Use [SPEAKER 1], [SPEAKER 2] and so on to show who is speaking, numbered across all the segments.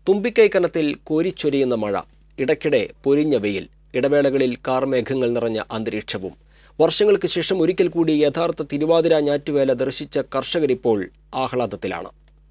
[SPEAKER 1] തുമ്പിക്കൈ കനത്തിൽ കോരിച്ചൊരിയുന്ന മഴ ഇടയ്ക്കിടെ പൊരിഞ്ഞ വെയിൽ ഇടവേളകളിൽ കാർമേഘങ്ങൾ നിറഞ്ഞ അന്തരീക്ഷവും വർഷങ്ങൾക്ക് ശേഷം ഒരിക്കൽ കൂടി യഥാർത്ഥ തിരുവാതിര ഞാറ്റുവേല ദർശിച്ച കർഷകരിപ്പോൾ ആഹ്ലാദത്തിലാണ്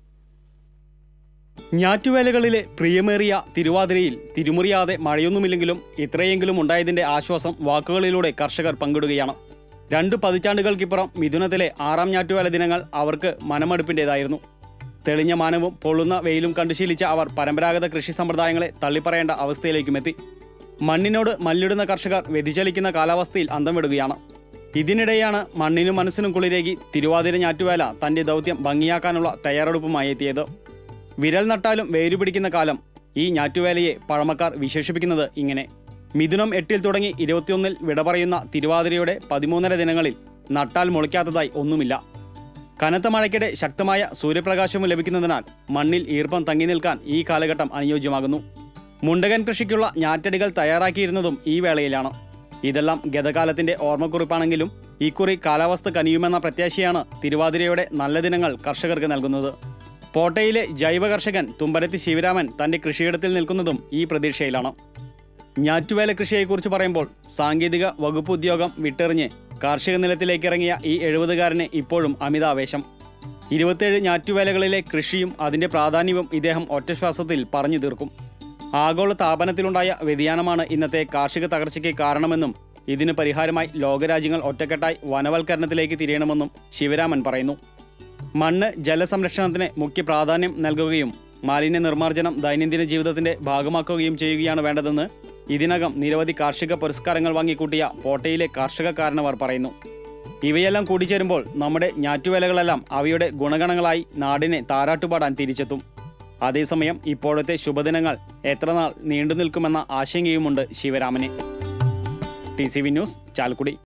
[SPEAKER 2] ഞാറ്റുവേലകളിലെ പ്രിയമേറിയ തിരുവാതിരയിൽ തിരുമുറിയാതെ മഴയൊന്നുമില്ലെങ്കിലും ഇത്രയെങ്കിലും ഉണ്ടായതിന്റെ ആശ്വാസം വാക്കുകളിലൂടെ കർഷകർ പങ്കിടുകയാണ് രണ്ട് പതിറ്റാണ്ടുകൾക്കിപ്പുറം മിഥുനത്തിലെ ആറാം ഞാറ്റുവേല ദിനങ്ങൾ അവർക്ക് മനമടുപ്പിൻ്റെതായിരുന്നു തെളിഞ്ഞ മാനവും പൊള്ളുന്ന വെയിലും കണ്ടുശീലിച്ച അവർ പരമ്പരാഗത കൃഷി സമ്പ്രദായങ്ങളെ തള്ളിപ്പറയേണ്ട അവസ്ഥയിലേക്കുമെത്തി മണ്ണിനോട് മല്ലിടുന്ന കർഷകർ വ്യതിചലിക്കുന്ന കാലാവസ്ഥയിൽ അന്തം വിടുകയാണ് ഇതിനിടെയാണ് മണ്ണിനും മനസ്സിനും കുളിരേകി തിരുവാതിര ഞാറ്റുവേല തന്റെ ദൗത്യം ഭംഗിയാക്കാനുള്ള തയ്യാറെടുപ്പുമായി എത്തിയത് വിരൽ നട്ടാലും വേരുപിടിക്കുന്ന കാലം ഈ ഞാറ്റുവേലയെ പഴമക്കാർ വിശേഷിപ്പിക്കുന്നത് ഇങ്ങനെ മിഥുനം എട്ടിൽ തുടങ്ങി ഇരുപത്തിയൊന്നിൽ വിട പറയുന്ന തിരുവാതിരയുടെ പതിമൂന്നര ദിനങ്ങളിൽ നട്ടാൽ മുളയ്ക്കാത്തതായി ഒന്നുമില്ല കനത്ത മഴയ്ക്കിടെ ശക്തമായ സൂര്യപ്രകാശവും ലഭിക്കുന്നതിനാൽ മണ്ണിൽ ഈർപ്പം തങ്ങി നിൽക്കാൻ ഈ കാലഘട്ടം അനുയോജ്യമാകുന്നു മുണ്ടകൻ കൃഷിക്കുള്ള ഞാറ്റടികൾ തയ്യാറാക്കിയിരുന്നതും ഈ വേളയിലാണ് ഇതെല്ലാം ഗതകാലത്തിന്റെ ഓർമ്മക്കുറിപ്പാണെങ്കിലും ഇക്കുറി കാലാവസ്ഥ കനിയുമെന്ന പ്രത്യാശയാണ് തിരുവാതിരയുടെ നല്ല ദിനങ്ങൾ കർഷകർക്ക് നൽകുന്നത് പോട്ടയിലെ ജൈവ കർഷകൻ തുമ്പരത്തി ശിവരാമൻ തന്റെ കൃഷിയിടത്തിൽ നിൽക്കുന്നതും ഈ പ്രതീക്ഷയിലാണ് ഞാറ്റുവേല കൃഷിയെക്കുറിച്ച് പറയുമ്പോൾ സാങ്കേതിക വകുപ്പ് ഉദ്യോഗം വിട്ടെറിഞ്ഞ് കാർഷിക നിലത്തിലേക്ക് ഇറങ്ങിയ ഈ എഴുപതുകാരന് ഇപ്പോഴും അമിതാവേശം ഇരുപത്തേഴ് ഞാറ്റുവേലകളിലെ കൃഷിയും അതിന്റെ പ്രാധാന്യവും ഇദ്ദേഹം ഒറ്റശ്വാസത്തിൽ പറഞ്ഞു തീർക്കും ആഗോള താപനത്തിലുണ്ടായ വ്യതിയാനമാണ് ഇന്നത്തെ കാർഷിക തകർച്ചയ്ക്ക് കാരണമെന്നും ഇതിന് പരിഹാരമായി ലോകരാജ്യങ്ങൾ ഒറ്റക്കെട്ടായി വനവൽക്കരണത്തിലേക്ക് തിരിയണമെന്നും ശിവരാമൻ പറയുന്നു മണ്ണ് ജലസംരക്ഷണത്തിന് മുഖ്യ പ്രാധാന്യം നൽകുകയും മാലിന്യ നിർമ്മാർജ്ജനം ദൈനംദിന ജീവിതത്തിന്റെ ഭാഗമാക്കുകയും ചെയ്യുകയാണ് വേണ്ടതെന്ന് ഇതിനകം നിരവധി കാർഷിക പുരസ്കാരങ്ങൾ വാങ്ങിക്കൂട്ടിയ പോട്ടയിലെ കർഷകക്കാരനവർ പറയുന്നു ഇവയെല്ലാം കൂടിച്ചേരുമ്പോൾ നമ്മുടെ ഞാറ്റുവേലകളെല്ലാം അവയുടെ ഗുണഗണങ്ങളായി നാടിനെ താരാട്ടുപാടാൻ തിരിച്ചെത്തും അതേസമയം ഇപ്പോഴത്തെ ശുഭദിനങ്ങൾ എത്രനാൾ നീണ്ടു നിൽക്കുമെന്ന ആശങ്കയുമുണ്ട് Sivaraman T C V news Chalakudy